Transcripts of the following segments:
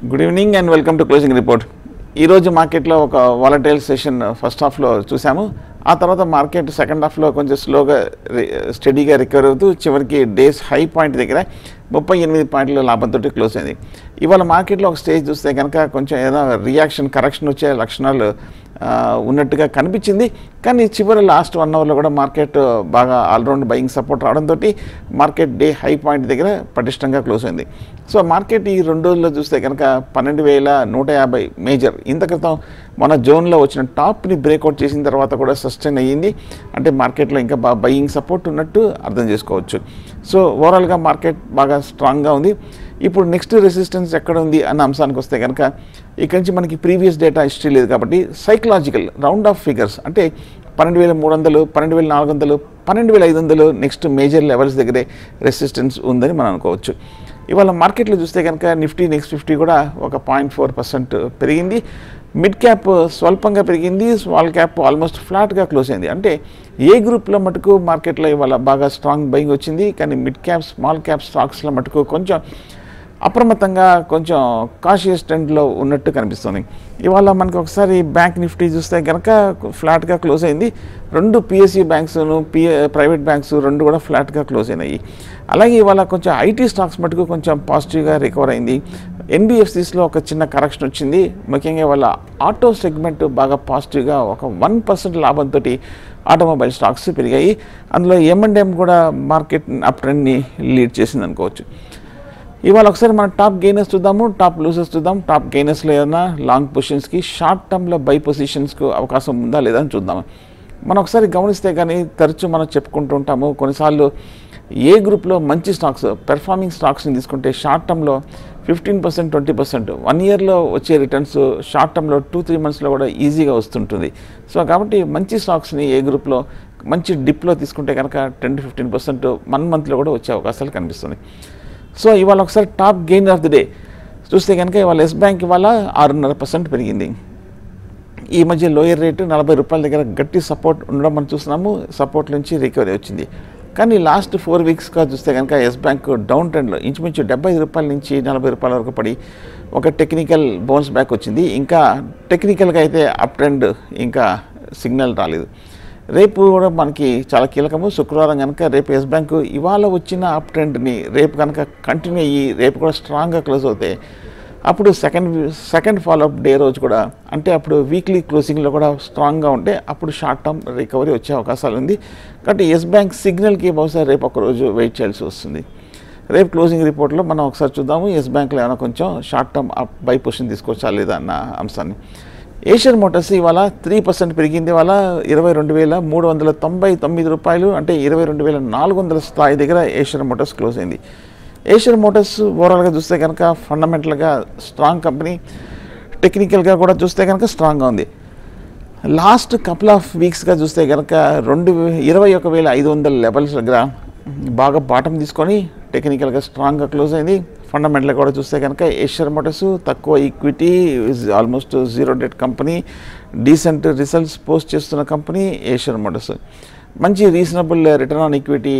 good evening and welcome to closing report ఈరోజు మార్కెట్లో ఒక వాలటైల్ సెషన్ ఫస్ట్ హాఫ్లో చూసాము ఆ తర్వాత మార్కెట్ సెకండ్ హాఫ్లో కొంచెం స్లోగా స్టడీగా రికవర్ అవుతూ చివరికి డేస్ హై పాయింట్ దగ్గర ముప్పై ఎనిమిది పాయింట్ల లాభంతో క్లోజ్ అయింది ఇవాళ మార్కెట్లో ఒక స్టేజ్ చూస్తే కనుక కొంచెం ఏదైనా రియాక్షన్ కరెక్షన్ వచ్చే లక్షణాలు ఆ, ఉన్నట్టుగా కనిపించింది కానీ చివరి లాస్ట్ వన్ అవర్లో కూడా మార్కెట్ బాగా ఆల్రౌండ్ బయింగ్ సపోర్ట్ రావడంతో మార్కెట్ డే హై పాయింట్ దగ్గర పటిష్టంగా క్లోజ్ అయింది సో మార్కెట్ ఈ రెండు రోజుల్లో చూస్తే కనుక పన్నెండు వేల నూట యాభై మేజర్ ఇంత క్రితం మన జోన్లో వచ్చిన టాప్ని బ్రేక్అవుట్ చేసిన తర్వాత కూడా సస్టైన్ అయ్యింది అంటే మార్కెట్లో ఇంకా బాగా బయింగ్ సపోర్ట్ ఉన్నట్టు అర్థం చేసుకోవచ్చు సో ఓవరాల్గా మార్కెట్ బాగా స్ట్రాంగ్గా ఉంది ఇప్పుడు నెక్స్ట్ రెసిస్టెన్స్ ఎక్కడ ఉంది అన్న అంశానికి వస్తే కనుక ఇక్కడి నుంచి మనకి ప్రీవియస్ డేటా హిస్టరీ లేదు కాబట్టి సైకలాజికల్ రౌండ్ ఆఫ్ ఫిగర్స్ అంటే పన్నెండు వేల మూడు వందలు పన్నెండు వేల నాలుగు వందలు పన్నెండు వేల ఐదు వందలు నెక్స్ట్ మేజర్ లెవెల్స్ దగ్గరే రెసిస్టెన్స్ ఉందని మనం అనుకోవచ్చు ఇవాళ మార్కెట్లో చూస్తే కనుక నిఫ్టీ నెక్స్ట్ ఫిఫ్టీ కూడా ఒక పాయింట్ ఫోర్ పర్సెంట్ పెరిగింది మిడ్ క్యాప్ స్వల్పంగా పెరిగింది స్మాల్ క్యాప్ ఆల్మోస్ట్ ఫ్లాట్గా క్లోజ్ అయింది అంటే ఏ గ్రూప్లో మటుకు మార్కెట్లో ఇవాళ బాగా స్ట్రాంగ్ బయింగ్ వచ్చింది కానీ మిడ్ క్యాప్ స్మాల్ క్యాప్ స్టాక్స్లో మటుకు కొంచెం అప్రమత్తంగా కొంచెం కాషియస్ ట్రెండ్లో ఉన్నట్టు కనిపిస్తుంది ఇవాళ మనకి ఒకసారి బ్యాంక్ నిఫ్టీ చూస్తే కనుక ఫ్లాట్గా క్లోజ్ అయింది రెండు పిఎస్సి బ్యాంక్స్ను పిఏ ప్రైవేట్ బ్యాంక్స్ రెండు కూడా ఫ్లాట్గా క్లోజ్ అయినాయి అలాగే ఇవాళ కొంచెం ఐటీ స్టాక్స్ మటుకు కొంచెం పాజిటివ్గా రికవర్ అయింది ఎన్బిఎఫ్సిస్లో ఒక చిన్న కరెక్షన్ వచ్చింది ముఖ్యంగా వాళ్ళ ఆటో సెగ్మెంట్ బాగా పాజిటివ్గా ఒక వన్ పర్సెంట్ లాభంతో ఆటోమొబైల్ స్టాక్స్ పెరిగాయి అందులో ఎంఎండ్ఎం కూడా మార్కెట్ అప్ ట్రెండ్ని లీడ్ చేసింది అనుకోవచ్చు ఇవాళ ఒకసారి మనం టాప్ గెయినర్స్ చూద్దాము టాప్ లూజర్స్ చూద్దాం టాప్ గెయినర్స్లో ఏదైనా లాంగ్ పొజిషన్స్కి షార్ట్ టర్మ్లో బై పొజిషన్స్కు అవకాశం ఉందా లేదా అని చూద్దాం మనం ఒకసారి గమనిస్తే కానీ తరచూ మనం చెప్పుకుంటూ ఉంటాము కొన్నిసార్లు ఏ గ్రూప్లో మంచి స్టాక్స్ పెర్ఫార్మింగ్ స్టాక్స్ని తీసుకుంటే షార్ట్ టర్మ్లో fifteen percent twenty percent one ఇయర్లో వచ్చే రిటర్న్స్ షార్ట్ టర్మ్లో టూ త్రీ మంత్స్లో కూడా ఈజీగా వస్తుంటుంది సో కాబట్టి మంచి స్టాక్స్ని ఏ గ్రూప్లో మంచి డిప్లో తీసుకుంటే కనుక ten to fifteen percent one మంత్లో కూడా వచ్చే అవకాశాలు కనిపిస్తుంది సో ఇవాళ ఒకసారి top gain of the day చూస్తే కనుక ఇవాళ ఎస్ బ్యాంక్ ఇవాళ ఆరున్నర పర్సెంట్ పెరిగింది ఈ మధ్య లోయర్ రేటు నలభై రూపాయల దగ్గర గట్టి సపోర్ట్ ఉండడం మనం చూస్తున్నాము సపోర్ట్ నుంచి రికవరీ వచ్చింది కానీ లాస్ట్ ఫోర్ వీక్స్గా చూస్తే కనుక ఎస్ బ్యాంక్ డౌన్ ట్రెండ్లో ఇంచుమించు డెబ్బై ఐదు రూపాయల నుంచి నలభై రూపాయల వరకు పడి ఒక టెక్నికల్ బౌన్స్ బ్యాక్ వచ్చింది ఇంకా టెక్నికల్గా అయితే అప్ ట్రెండ్ ఇంకా సిగ్నల్ రాలేదు రేపు కూడా మనకి చాలా కీలకము శుక్రవారం కనుక రేపు ఎస్ బ్యాంకు ఇవాళ వచ్చిన అప్ ట్రెండ్ని రేపు కనుక కంటిన్యూ అయ్యి రేపు కూడా స్ట్రాంగ్గా క్లోజ్ అవుతాయి అప్పుడు సెకండ్ సెకండ్ ఫాలోఅప్ డే రోజు కూడా అంటే అప్పుడు వీక్లీ క్లోజింగ్లో కూడా స్ట్రాంగ్గా ఉంటే అప్పుడు షార్ట్ టర్మ్ రికవరీ వచ్చే అవకాశాలు ఉంది కాబట్టి ఎస్ బ్యాంక్ సిగ్నల్కి బహుశా రేపు ఒక రోజు వెయిట్ చేయాల్సి వస్తుంది రేపు క్లోజింగ్ రిపోర్ట్లో మనం ఒకసారి చూద్దాము ఎస్ బ్యాంక్లో ఏమైనా కొంచెం short term up buy position తీసుకొచ్చా లేదా అన్న అంశాన్ని ఏషియన్ మోటార్స్ ఇవాళ త్రీ పర్సెంట్ పెరిగింది ఇవాళ ఇరవై రెండు వేల మూడు వందల తొంభై తొమ్మిది రూపాయలు అంటే ఇరవై రెండు వేల నాలుగు వందల స్థాయి దగ్గర ఏషియన్ మోటార్స్ క్లోజ్ అయింది ఏషియన్ మోటార్స్ ఓవరాల్గా చూస్తే కనుక ఫండమెంటల్గా స్ట్రాంగ్ కంపెనీ టెక్నికల్గా కూడా చూస్తే కనుక స్ట్రాంగ్గా ఉంది లాస్ట్ కపుల్ ఆఫ్ వీక్స్గా చూస్తే కనుక రెండు ఇరవై ఒక వేల ఐదు వందల లెవెల్స్ దగ్గర బాగా బాటం తీసుకొని టెక్నికల్గా స్ట్రాంగ్గా క్లోజ్ అయింది ఫండమెంటల్గా కూడా చూస్తే కనుక ఏషియర్ మోటార్స్ తక్కువ equity almost zero debt company decent results post చేస్తున్న కంపెనీ ఏషియర్ మోటార్స్ మంచి reasonable return on equity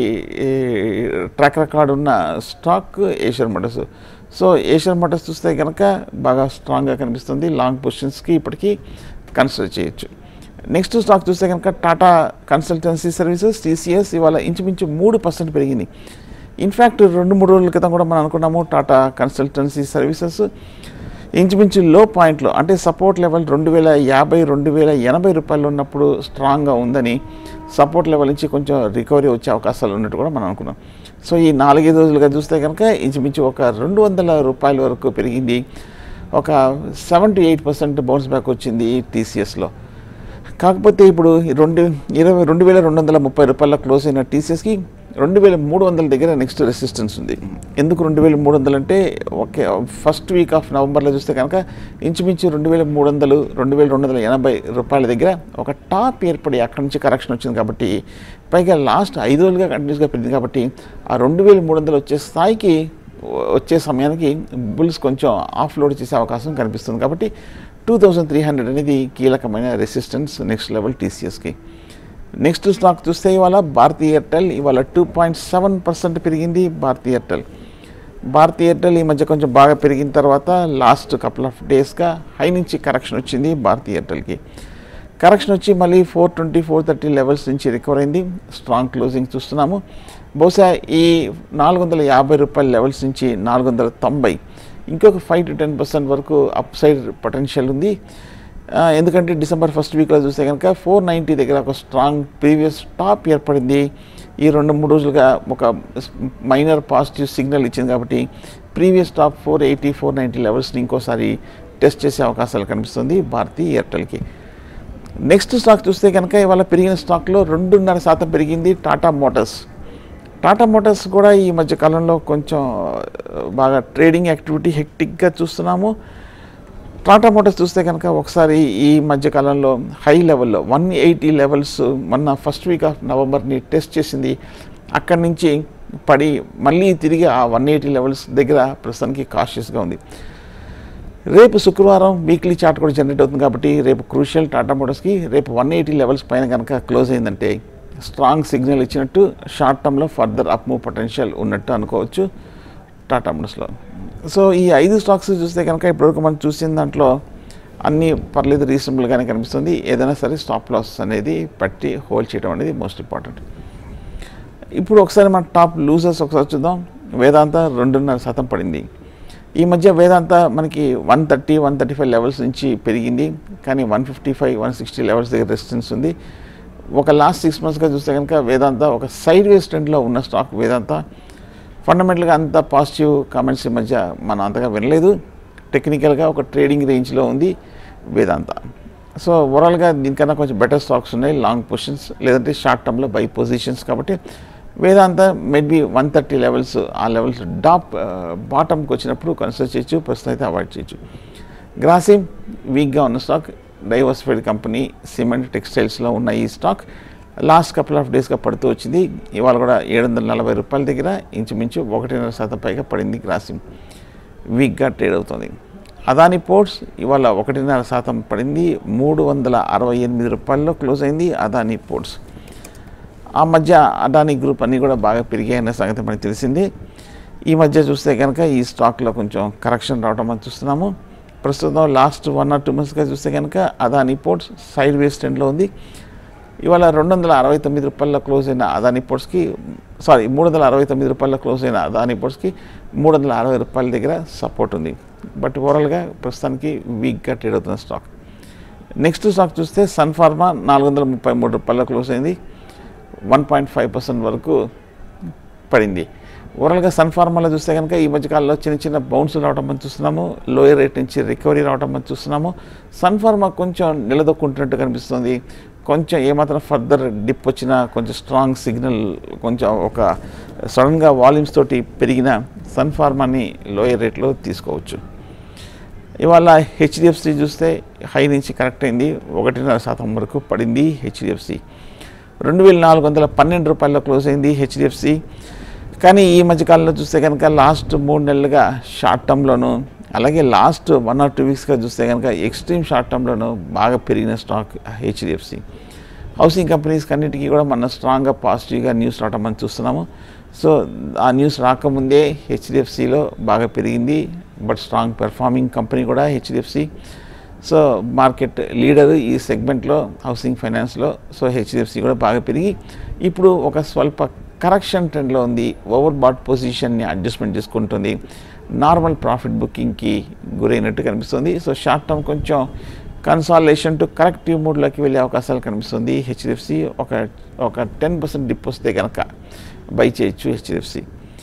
track record ఉన్న stock Eicher Motors so Eicher Motors చూస్తే కనుక బాగా స్ట్రాంగ్గా కనిపిస్తుంది లాంగ్ పొజిషన్స్కి ఇప్పటికీ కన్సిడర్ చేయొచ్చు నెక్స్ట్ స్టాక్ చూస్తే కనుక టాటా కన్సల్టెన్సీ సర్వీసెస్ టీసీఎస్ ఇవాళ ఇంచుమించు మూడు పర్సెంట్ పెరిగింది ఇన్ఫ్యాక్ట్ రెండు మూడు రోజుల క్రితం కూడా మనం అనుకున్నాము టాటా కన్సల్టెన్సీ సర్వీసెస్ ఇంచుమించు లో పాయింట్లో అంటే సపోర్ట్ లెవెల్ రెండు వేల యాభై రెండు వేల ఎనభై రూపాయలు ఉన్నప్పుడు స్ట్రాంగ్గా ఉందని సపోర్ట్ లెవెల్ నుంచి కొంచెం రికవరీ వచ్చే అవకాశాలు ఉన్నట్టు కూడా మనం అనుకున్నాం సో ఈ నాలుగైదు రోజులుగా చూస్తే కనుక ఇంచుమించు ఒక రెండు వందల రూపాయల వరకు పెరిగింది ఒక seven to eight percent bounce back వచ్చింది టీసీఎస్లో కాకపోతే ఇప్పుడు రెండు ఇరవై రెండు వేల రెండు వందల ముప్పై రూపాయల క్లోజ్ అయిన టీసీఎస్కి రెండు వేల మూడు వందల దగ్గర నెక్స్ట్ రెసిస్టెన్స్ ఉంది ఎందుకు రెండు వేల మూడు వందలు అంటే ఓకే ఫస్ట్ వీక్ ఆఫ్ నవంబర్లో చూస్తే కనుక ఇంచుమించు రెండు వేల మూడు వందలు రెండు వేల రెండు వందల ఎనభై రూపాయల దగ్గర ఒక టాప్ ఏర్పడి అక్కడి నుంచి కరెక్షన్ వచ్చింది కాబట్టి పైగా లాస్ట్ ఐదు రోజులుగా కంటిన్యూస్గా పెరిగింది కాబట్టి ఆ రెండు వేల మూడు వందలు వచ్చే స్థాయికి వచ్చే సమయానికి బుల్స్ కొంచెం ఆఫ్ లోడ్ చేసే అవకాశం కనిపిస్తుంది కాబట్టి టూ థౌజండ్ త్రీ హండ్రెడ్ అనేది కీలకమైన రెసిస్టెన్స్ నెక్స్ట్ లెవెల్ టీసీఎస్కి నెక్స్ట్ స్టాక్ చూస్తే ఇవాళ భారతీ ఎయిర్టెల్ ఇవాళ టూ పాయింట్ సెవెన్ పర్సెంట్ పెరిగింది భారతీ ఎయిర్టెల్ భారతీ ఎయిర్టెల్ ఈ మధ్య కొంచెం బాగా పెరిగిన తర్వాత లాస్ట్ కపుల్ ఆఫ్ డేస్గా హై నుంచి కరెక్షన్ వచ్చింది భారతీ ఎయిర్టెల్కి కరెక్షన్ వచ్చి మళ్ళీ four twenty four thirty levels నుంచి రికవర్ అయింది స్ట్రాంగ్ క్లోజింగ్ చూస్తున్నాము బహుశా ఈ నాలుగు వందల యాభై రూపాయల లెవెల్స్ నుంచి నాలుగు వందల తొంభై ఇంకొక ఫైవ్ టు టెన్ పర్సెంట్ వరకు అప్ సైడ్ పొటెన్షియల్ ఉంది ఆ, ఎందుకంటే డిసెంబర్ ఫస్ట్ వీక్లో చూస్తే కనుక ఫోర్ నైంటీ దగ్గర ఒక స్ట్రాంగ్ ప్రీవియస్ టాప్ ఏర్పడింది ఈ రెండు మూడు రోజులుగా ఒక మైనర్ పాజిటివ్ సిగ్నల్ ఇచ్చింది కాబట్టి previous top four eighty four ninety లెవెల్స్ని ఇంకోసారి టెస్ట్ చేసే అవకాశాలు కనిపిస్తుంది భారతీ ఎయిర్టెల్కి నెక్స్ట్ స్టాక్ చూస్తే కనుక ఇవాళ పెరిగిన స్టాక్లో రెండున్నర శాతం పెరిగింది టాటా మోటార్స్ టాటా మోటార్స్ కూడా ఈ మధ్య కాలంలో కొంచెం ఆ, బాగా ట్రేడింగ్ యాక్టివిటీ హెక్టిక్గా చూస్తున్నాము టాటా మోటార్స్ చూస్తే కనుక ఒకసారి ఈ మధ్య కాలంలో హై లెవెల్లో వన్ ఎయిటీ లెవెల్స్ మొన్న ఫస్ట్ వీక్ ఆఫ్ నవంబర్ని టెస్ట్ చేసింది అక్కడి నుంచి పడి మళ్ళీ తిరిగి ఆ వన్ ఎయిటీ లెవెల్స్ దగ్గర ప్రస్తుతానికి కాషియస్గా ఉంది రేపు శుక్రవారం వీక్లీ చార్ట్ కూడా జనరేట్ అవుతుంది కాబట్టి రేపు క్రూషియల్ టాటా మోటార్స్కి రేపు వన్ ఎయిటీ లెవెల్స్ పైన కనుక క్లోజ్ అయిందంటే స్ట్రాంగ్ సిగ్నల్ ఇచ్చినట్టు షార్ట్ టర్మ్లో ఫర్దర్ అప్ మూవ్ పొటెన్షియల్ ఉన్నట్టు అనుకోవచ్చు టాటా మోటార్స్లో సో ఈ ఐదు స్టాక్స్ చూస్తే కనుక ఇప్పటివరకు మనం చూసిన దాంట్లో అన్నీ పర్లేదు రీజనబుల్గానే కనిపిస్తుంది ఏదైనా సరే స్టాప్ లాస్ అనేది పెట్టి హోల్డ్ చేయడం అనేది మోస్ట్ ఇంపార్టెంట్ ఇప్పుడు ఒకసారి మన టాప్ లూజర్స్ ఒకసారి చూద్దాం వేదాంత రెండున్నర శాతం పడింది ఈ మధ్య వేదాంత మనకి one thirty one thirty five levels నుంచి పెరిగింది కానీ one fifty five one sixty levels దగ్గర రెసిస్టెన్స్ ఉంది ఒక లాస్ట్ సిక్స్ మంత్స్గా చూస్తే కనుక వేదాంత ఒక సైడ్ వేస్ ట్రెండ్లో ఉన్న స్టాక్ వేదాంత ఫండమెంటల్గా అంత పాజిటివ్ కామెంట్స్ ఈ మధ్య మనం అంతగా వినలేదు టెక్నికల్గా ఒక ట్రేడింగ్ రేంజ్లో ఉంది వేదాంత సో ఓవరాల్గా దీనికన్నా కొంచెం బెటర్ స్టాక్స్ ఉన్నాయి లాంగ్ పొజిషన్స్ లేదంటే షార్ట్ టర్మ్లో బై పొజిషన్స్ కాబట్టి Vedanta maybe one thirty levels ఆ లెవెల్స్ డాప్ బాటమ్కి వచ్చినప్పుడు కన్సిడర్ చేయొచ్చు ప్రస్తుతం అయితే అవాయిడ్ చేయొచ్చు గ్రాసిమ్ వీక్గా ఉన్న స్టాక్ డైవర్సిఫైడ్ కంపెనీ సిమెంట్ టెక్స్టైల్స్లో ఉన్న ఈ స్టాక్ లాస్ట్ కపుల్ ఆఫ్ డేస్గా పడుతూ వచ్చింది ఇవాళ కూడా ఏడు వందల నలభై రూపాయల దగ్గర ఇంచుమించు ఒకటిన్నర శాతం పైగా పడింది గ్రాసిమ్ వీక్గా ట్రేడ్ అవుతుంది అదాని పోర్ట్స్ ఇవాళ ఒకటిన్నర శాతం పడింది మూడు వందల అరవై ఎనిమిది రూపాయల్లో క్లోజ్ అయింది అదాని పోర్ట్స్ ఆ మధ్య అదాని గ్రూప్ అన్నీ కూడా బాగా పెరిగాయన్న సంగతి మనకి తెలిసింది ఈ మధ్య చూస్తే కనుక ఈ స్టాక్లో కొంచెం కరెక్షన్ రావడం మనం చూస్తున్నాము ప్రస్తుతం లాస్ట్ వన్ ఆర్ టూ మంత్స్గా చూస్తే కనుక అదాని పోర్ట్స్ సైడ్ వేస్ ట్రెండ్లో ఉంది ఇవాళ రెండు వందల అరవై తొమ్మిది రూపాయల క్లోజ్ అయిన అదాని పోర్ట్స్కి సారీ మూడు వందల అరవై తొమ్మిది రూపాయల క్లోజ్ అయిన అదాని పోర్ట్స్కి మూడు వందల అరవై రూపాయల దగ్గర సపోర్ట్ ఉంది బట్ ఓవరాల్గా ప్రస్తుతానికి వీక్గా ట్రేడ్ అవుతున్న స్టాక్ నెక్స్ట్ స్టాక్ చూస్తే సన్ ఫార్మా నాలుగు వందల ముప్పై మూడు రూపాయల క్లోజ్ అయింది వన్ పాయింట్ ఫైవ్ పర్సెంట్ వరకు పడింది ఓవరాల్గా సన్ ఫార్మాలో చూస్తే కనుక ఈ మధ్యకాలంలో చిన్న చిన్న బౌన్స్ రావడం మనం చూస్తున్నాము లోయర్ రేట్ నుంచి రికవరీ రావడం మనం చూస్తున్నాము సన్ ఫార్మా కొంచెం నిలదొక్కుంటున్నట్టు కనిపిస్తుంది కొంచెం ఏమాత్రం ఫర్దర్ డిప్ వచ్చినా కొంచెం స్ట్రాంగ్ సిగ్నల్ కొంచెం ఒక సడన్గా వాల్యూమ్స్ తోటి పెరిగిన సన్ ఫార్మాని లోయర్ రేట్లో తీసుకోవచ్చు ఇవాళ హెచ్డిఎఫ్సి చూస్తే హై నుంచి కరెక్ట్ అయింది ఒకటిన్నర శాతం వరకు పడింది హెచ్డిఎఫ్సి రెండు వేల నాలుగు వందల పన్నెండు రూపాయల్లో క్లోజ్ అయింది హెచ్డిఎఫ్సి కానీ ఈ మధ్యకాలంలో చూస్తే కనుక లాస్ట్ మూడు నెలలుగా షార్ట్ టర్మ్లోను అలాగే లాస్ట్ వన్ ఆర్ టూ వీక్స్గా చూస్తే కనుక ఎక్స్ట్రీమ్ షార్ట్ టర్మ్లోను బాగా పెరిగిన స్టాక్ హెచ్డిఎఫ్సి హౌసింగ్ కంపెనీస్ అన్నిటికీ కూడా మన స్ట్రాంగ్గా పాజిటివ్గా న్యూస్ రావడం మనం చూస్తున్నాము సో ఆ న్యూస్ రాకముందే హెచ్డిఎఫ్సిలో బాగా పెరిగింది బట్ స్ట్రాంగ్ పెర్ఫార్మింగ్ కంపెనీ కూడా హెచ్డిఎఫ్సి సో మార్కెట్ లీడర్ ఈ సెగ్మెంట్లో హౌసింగ్ ఫైనాన్స్లో సో హెచ్డిఎఫ్సి కూడా బాగా పెరిగి ఇప్పుడు ఒక స్వల్ప కరెక్షన్ ట్రెండ్లో ఉంది ఓవర్ బాట్ పొజిషన్ని అడ్జస్ట్మెంట్ చేసుకుంటుంది నార్మల్ ప్రాఫిట్ బుకింగ్కి గురైనట్టు కనిపిస్తుంది సో షార్ట్ టర్మ్ కొంచెం కన్సాలేషన్ టు కరెక్టివ్ మూడ్లోకి వెళ్ళే అవకాశాలు కనిపిస్తుంది హెచ్డిఎఫ్సి ఒక ఒక టెన్ పర్సెంట్ డిప్ వస్తే కనుక బై చేయొచ్చు హెచ్డిఎఫ్సి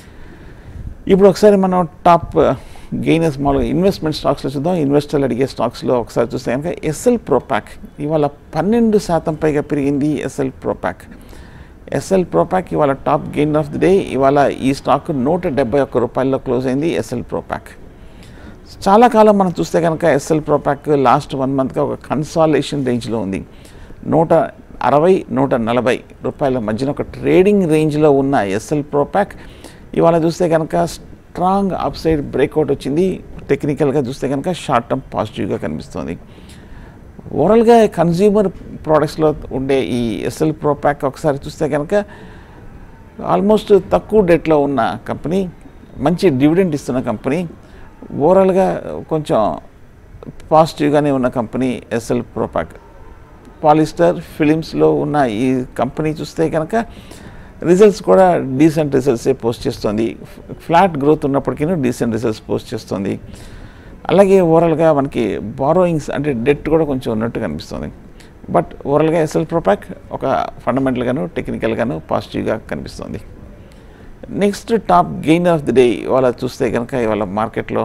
ఇప్పుడు ఒకసారి మనం టాప్ గెయినర్స్ మామూలుగా ఇన్వెస్ట్మెంట్ స్టాక్స్లో చూద్దాం ఇన్వెస్టర్లు అడిగే స్టాక్స్లో ఒకసారి చూస్తే కనుక ఎస్ఎల్ ప్రోపాక్ ఇవాళ పన్నెండు శాతం పైగా పెరిగింది ఎస్ఎల్ ప్రోపాక్ ఎస్ఎల్ ప్రోపాక్ ఇవాళ top gain of the day ఇవాళ ఈ స్టాక్ నూట డెబ్బై ఒక్క రూపాయల్లో క్లోజ్ అయింది ఎస్ఎల్ ప్రోపాక్ చాలా కాలం మనం చూస్తే కనుక ఎస్ఎల్ ప్రోపాక్ లాస్ట్ వన్ మంత్గా ఒక కన్సాలేషన్ రేంజ్లో ఉంది నూట అరవై నూట నలభై రూపాయల మధ్యన ఒక ట్రేడింగ్ రేంజ్లో ఉన్న ఎస్ఎల్ ప్రోపాక్ ఇవాళ చూస్తే కనుక స్ట్రాంగ్ అప్ సైడ్ బ్రేక్అవుట్ వచ్చింది టెక్నికల్గా చూస్తే కనుక షార్ట్ టర్మ్ పాజిటివ్గా కనిపిస్తుంది ఓవరాల్గా కన్జ్యూమర్ ప్రోడక్ట్స్లో ఉండే ఈ ఎస్ఎల్ ప్రోపాక్ ఒకసారి చూస్తే కనుక ఆల్మోస్ట్ తక్కువ డెట్లో ఉన్న కంపెనీ మంచి డివిడెంట్ ఇస్తున్న కంపెనీ ఓవరాల్గా కొంచెం పాజిటివ్గానే ఉన్న కంపెనీ ఎస్ఎల్ ప్రోపాక్ పాలిస్టర్ ఫిలిమ్స్లో ఉన్న ఈ కంపెనీ చూస్తే కనుక రిజల్ట్స్ కూడా డీసెంట్ రిజల్ట్సే పోస్ట్ చేస్తుంది ఫ్లాట్ గ్రోత్ ఉన్నప్పటికీ డీసెంట్ రిజల్ట్స్ పోస్ట్ చేస్తుంది అలాగే ఓవరాల్గా మనకి బారోయింగ్స్ అంటే డెట్ కూడా కొంచెం ఉన్నట్టు కనిపిస్తుంది బట్ ఓవరాల్గా ఎస్ఎల్ ప్రోపాక్ ఒక ఫండమెంటల్గాను టెక్నికల్గాను పాజిటివ్గా కనిపిస్తుంది next top gainer of the day ఇవాళ చూస్తే కనుక ఇవాళ మార్కెట్లో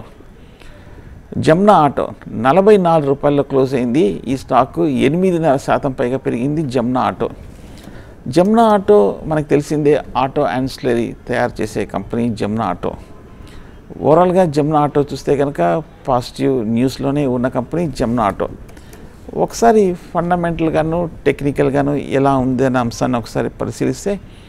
జమ్నా ఆటో నలభై నాలుగు రూపాయల్లో క్లోజ్ అయింది ఈ స్టాక్ ఎనిమిదిన్నర శాతం పైగా పెరిగింది జమ్నా ఆటో జమ్నా ఆటో మనకు తెలిసిందే ఆటో యాన్స్లరీ తయారు చేసే కంపెనీ జమ్నా ఆటో ఓవరాల్గా జమ్నా ఆటో చూస్తే కనుక పాజిటివ్ న్యూస్లోనే ఉన్న కంపెనీ జమ్నా ఆటో ఒకసారి ఫండమెంటల్గాను టెక్నికల్గాను ఎలా ఉంది అనే అంశాన్ని ఒకసారి పరిశీలిస్తే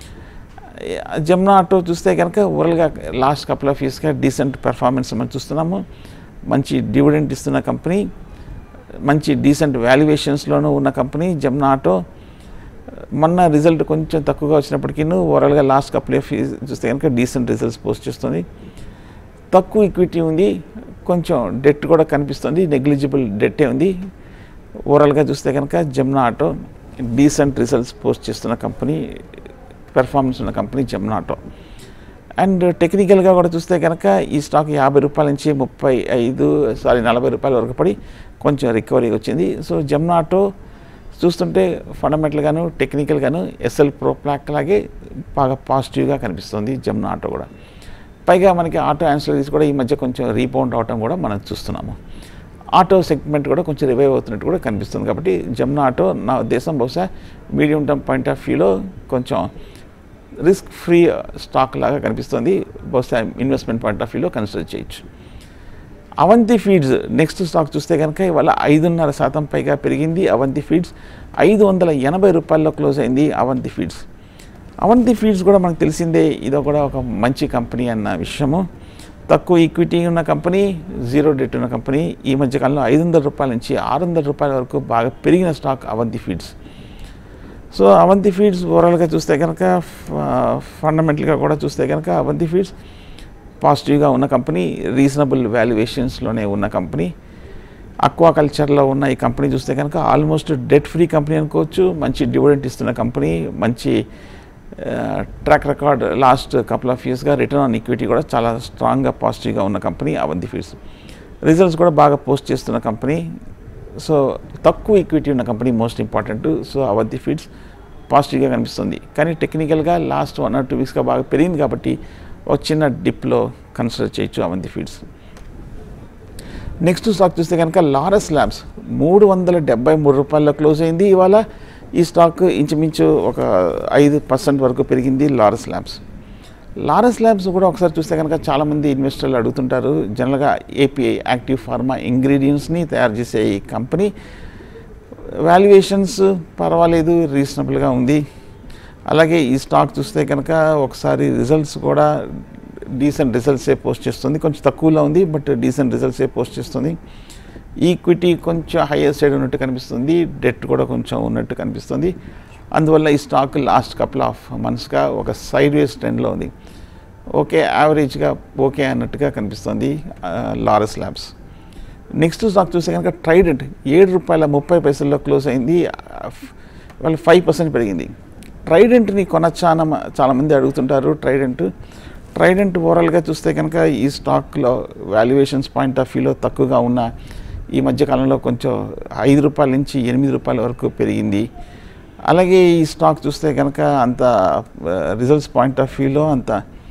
జమ్నా ఆటో చూస్తే కనుక ఓవరాల్గా లాస్ట్ కపుల్ ఆఫ్ ఇయర్స్గా డీసెంట్ పెర్ఫార్మెన్స్ మనం చూస్తున్నాము మంచి డివిడెంట్ ఇస్తున్న కంపెనీ మంచి డీసెంట్ వాల్యుయేషన్స్లోనూ ఉన్న కంపెనీ జమ్నా ఆటో మొన్న రిజల్ట్ కొంచెం తక్కువగా వచ్చినప్పటికీ ఓవరాల్గా లాస్ట్ కపుల్ ఆఫ్ ఇయర్స్ చూస్తే కనుక డీసెంట్ రిజల్ట్స్ పోస్ట్ చేస్తుంది తక్కువ ఈక్విటీ ఉంది కొంచెం డెట్ కూడా కనిపిస్తుంది నెగ్లిజిబుల్ డెట్టే ఉంది ఓవరాల్గా చూస్తే కనుక Jamna auto decent results post చేస్తున్న కంపెనీ పెర్ఫార్మెన్స్ ఉన్న కంపెనీ జమ్నా ఆటో అండ్ టెక్నికల్గా కూడా చూస్తే కనుక ఈ స్టాక్ యాభై రూపాయల నుంచి ముప్పై ఐదు సారీ నలభై రూపాయల వరకు పడి కొంచెం రికవరీ వచ్చింది సో జమ్నా ఆటో చూస్తుంటే ఫండమెంటల్గాను టెక్నికల్గాను ఎస్ఎల్ ప్రో ప్లాక్ లాగే బాగా పాజిటివ్గా కనిపిస్తుంది జమ్నా ఆటో కూడా పైగా మనకి ఆటో యాన్సరీస్ కూడా ఈ మధ్య కొంచెం రీబౌండ్ అవటం కూడా మనం చూస్తున్నాము ఆటో సెగ్మెంట్ కూడా కొంచెం రివైవ్ అవుతున్నట్టు కూడా కనిపిస్తుంది కాబట్టి జమ్నా ఆటో నా ఉద్దేశం బహుశా మీడియం టర్మ్ పాయింట్ ఆఫ్ వ్యూలో కొంచెం రిస్క్ ఫ్రీ స్టాక్ లాగా కనిపిస్తుంది బహుశా ఇన్వెస్ట్మెంట్ పాయింట్ ఆఫ్ వ్యూలో కన్సిడర్ చేయొచ్చు అవంతి ఫీడ్స్ నెక్స్ట్ స్టాక్ చూస్తే కనుక ఇవాళ ఐదున్నర శాతం పైగా పెరిగింది అవంతి ఫీడ్స్ ఐదు వందల ఎనభై రూపాయల్లో క్లోజ్ అయింది అవంతి ఫీడ్స్ అవంతి ఫీడ్స్ కూడా మనకు తెలిసిందే ఇది కూడా ఒక మంచి కంపెనీ అన్న విషయము తక్కువ ఈక్విటీ ఉన్న కంపెనీ జీరో డెట్ ఉన్న కంపెనీ ఈ మధ్యకాలంలో ఐదు వందల రూపాయల నుంచి ఆరు వందల రూపాయల వరకు బాగా పెరిగిన stock Avanti feeds so Avanti feeds ఓవరాల్గా చూస్తే కనుక ఫండమెంటల్గా కూడా చూస్తే కనుక అవంతి ఫీడ్స్ పాజిటివ్గా ఉన్న కంపెనీ రీజనబుల్ వాల్యుయేషన్స్లోనే ఉన్న కంపెనీ అక్వాకల్చర్లో ఉన్న ఈ కంపెనీ చూస్తే కనుక ఆల్మోస్ట్ డెట్ ఫ్రీ కంపెనీ అనుకోవచ్చు మంచి డివిడెంట్ ఇస్తున్న కంపెనీ మంచి track record last couple of ఇయర్స్గా రిటర్న్ ఆన్ ఈక్విటీ కూడా చాలా స్ట్రాంగ్గా పాజిటివ్గా ఉన్న కంపెనీ అవంతి ఫీడ్స్ రిజల్ట్స్ కూడా బాగా పోస్ట్ చేస్తున్న కంపెనీ సో తక్కువ ఈక్విటీ ఉన్న company most important so Avanti feeds పాజిటివ్గా కనిపిస్తుంది కానీ టెక్నికల్గా లాస్ట్ వన్ ఆర్ టూ వీక్స్గా బాగా పెరిగింది కాబట్టి ఒక చిన్న డిప్లో కన్సిడర్ చేయొచ్చు అవంతి ఫీడ్స్ నెక్స్ట్ స్టాక్ చూస్తే కనుక లారస్ ల్యాబ్స్ మూడు వందల డెబ్బై మూడు రూపాయల్లో క్లోజ్ అయింది ఇవాళ ఈ స్టాక్ ఇంచుమించు ఒక ఐదు పర్సెంట్ వరకు పెరిగింది లారస్ ల్యాబ్స్ లారస్ ల్యాబ్స్ కూడా ఒకసారి చూస్తే కనుక చాలామంది ఇన్వెస్టర్లు అడుగుతుంటారు జనరల్గా ఏపీఐ యాక్టివ్ ఫార్మా ఇంగ్రీడియంట్స్ని తయారు చేసే ఈ కంపెనీ వాల్యుయేషన్స్ పర్వాలేదు రీజనబుల్గా ఉంది అలాగే ఈ స్టాక్ చూస్తే కనుక ఒకసారి రిజల్ట్స్ కూడా డీసెంట్ రిజల్ట్సే పోస్ట్ చేస్తుంది కొంచెం తక్కువలో ఉంది బట్ డీసెంట్ రిజల్ట్సే పోస్ట్ చేస్తుంది ఈక్విటీ కొంచెం హయ్యర్ సైడ్ ఉన్నట్టు కనిపిస్తుంది డెట్ కూడా కొంచెం ఉన్నట్టు కనిపిస్తుంది అందువల్ల ఈ స్టాక్ లాస్ట్ కపుల్ ఆఫ్ మంత్స్గా ఒక సైడ్ వేస్ ట్రెండ్లో ఉంది ఓకే యావరేజ్గా ఓకే అన్నట్టుగా కనిపిస్తుంది లారస్ ల్యాబ్స్ నెక్స్ట్ స్టాక్ చూస్తే కనుక ట్రైడెంట్ ఏడు రూపాయల ముప్పై పైసల్లో క్లోజ్ అయింది వాళ్ళు ఫైవ్ పర్సెంట్ పెరిగింది ట్రైడెంట్ని కొనచ్చా అని చాలామంది అడుగుతుంటారు ట్రైడెంట్ ట్రైడెంట్ ఓవరాల్గా చూస్తే కనుక ఈ స్టాక్లో వాల్యుయేషన్స్ పాయింట్ ఆఫ్ వ్యూలో తక్కువగా ఉన్న ఈ మధ్యకాలంలో కొంచెం ఐదు రూపాయల నుంచి ఎనిమిది రూపాయల వరకు పెరిగింది అలాగే ఈ స్టాక్ చూస్తే కనుక అంత రిజల్ట్స్ పాయింట్ ఆఫ్ వ్యూలో అంత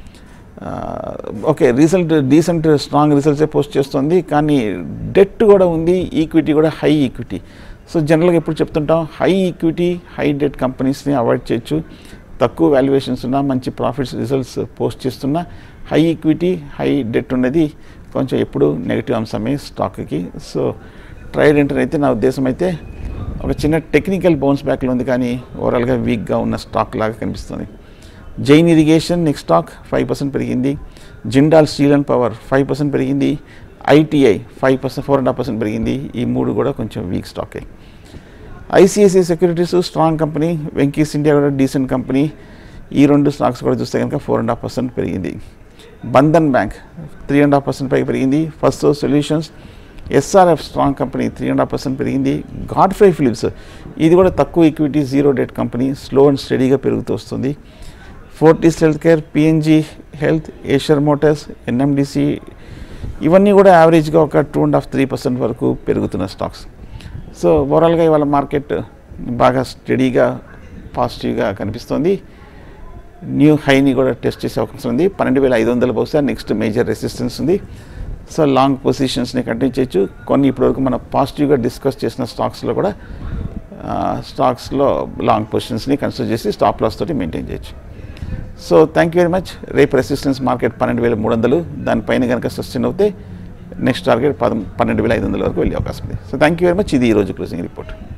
ఓకే రిజల్ట్ డీసెంట్ స్ట్రాంగ్ రిజల్ట్సే పోస్ట్ చేస్తుంది కానీ డెట్ కూడా ఉంది ఈక్విటీ కూడా హై ఈక్విటీ సో జనరల్గా ఎప్పుడు చెప్తుంటాం హై ఈక్విటీ హై డెట్ కంపెనీస్ని అవాయిడ్ చేయొచ్చు తక్కువ వాల్యుయేషన్స్ ఉన్న మంచి ప్రాఫిట్స్ రిజల్ట్స్ పోస్ట్ చేస్తున్న హై ఈక్విటీ హై డెట్ ఉన్నది కొంచెం ఎప్పుడు నెగిటివ్ అంశమే స్టాక్కి సో ట్రైడెంట్ అయితే నా ఉద్దేశం అయితే ఒక చిన్న టెక్నికల్ బౌన్స్ బ్యాక్లో ఉంది కానీ ఓవరాల్గా వీక్గా ఉన్న స్టాక్ లాగా కనిపిస్తుంది Jain irrigation next stock five percent పెరిగింది Jindal steel and power five percent పెరిగింది ITI five percent four and half percent పెరిగింది ఈ మూడు కూడా కొంచెం వీక్ స్టాకే ICICI securities strong company Venky's India కూడా డీసెంట్ కంపెనీ ఈ రెండు స్టాక్స్ కూడా చూస్తే కనుక ఫోర్ అండ్ హాఫ్ పర్సెంట్ పెరిగింది Bandhan bank three and half percent పైకి పెరిగింది first solutions SRF strong company three and half percent పెరిగింది గాడ్ఫ్రై ఫిలిప్స్ ఇది కూడా తక్కువ equity zero debt company slow and స్టడీగా పెరుగుతూ వస్తుంది Fortis health care PNG health Eicher motors NMDC ఇవన్నీ కూడా యావరేజ్గా ఒక two and half three percent వరకు పెరుగుతున్న స్టాక్స్ సో ఓవరాల్గా ఇవాళ మార్కెట్ బాగా స్టడీగా పాజిటివ్గా కనిపిస్తుంది న్యూ హైని కూడా టెస్ట్ చేసే అవకాశం ఉంది పన్నెండు వేల ఐదు వందల బహుశా నెక్స్ట్ మేజర్ రెసిస్టెన్స్ ఉంది సో లాంగ్ పొజిషన్స్ని కంటిన్యూ చేయొచ్చు కొన్ని ఇప్పటివరకు మనం పాజిటివ్గా డిస్కస్ చేసిన స్టాక్స్లో కూడా స్టాక్స్లో లాంగ్ పొజిషన్స్ని కన్సిడర్ చేసి స్టాప్ లాస్ తోటి మెయింటైన్ చేయొచ్చు so thank you very much రేపు రెసిస్టెన్స్ మార్కెట్ పన్నెండు వేల మూడు వందలు దానిపైన కనుక సస్టైన్ అవుతే నెక్స్ట్ టార్గెట్ పదం పన్నెండు వేల ఐదు వందల వరకు వెళ్ళే అవకాశం ఉంది so thank you very much ఇది ఈరోజు క్లోజింగ్ రిపోర్ట్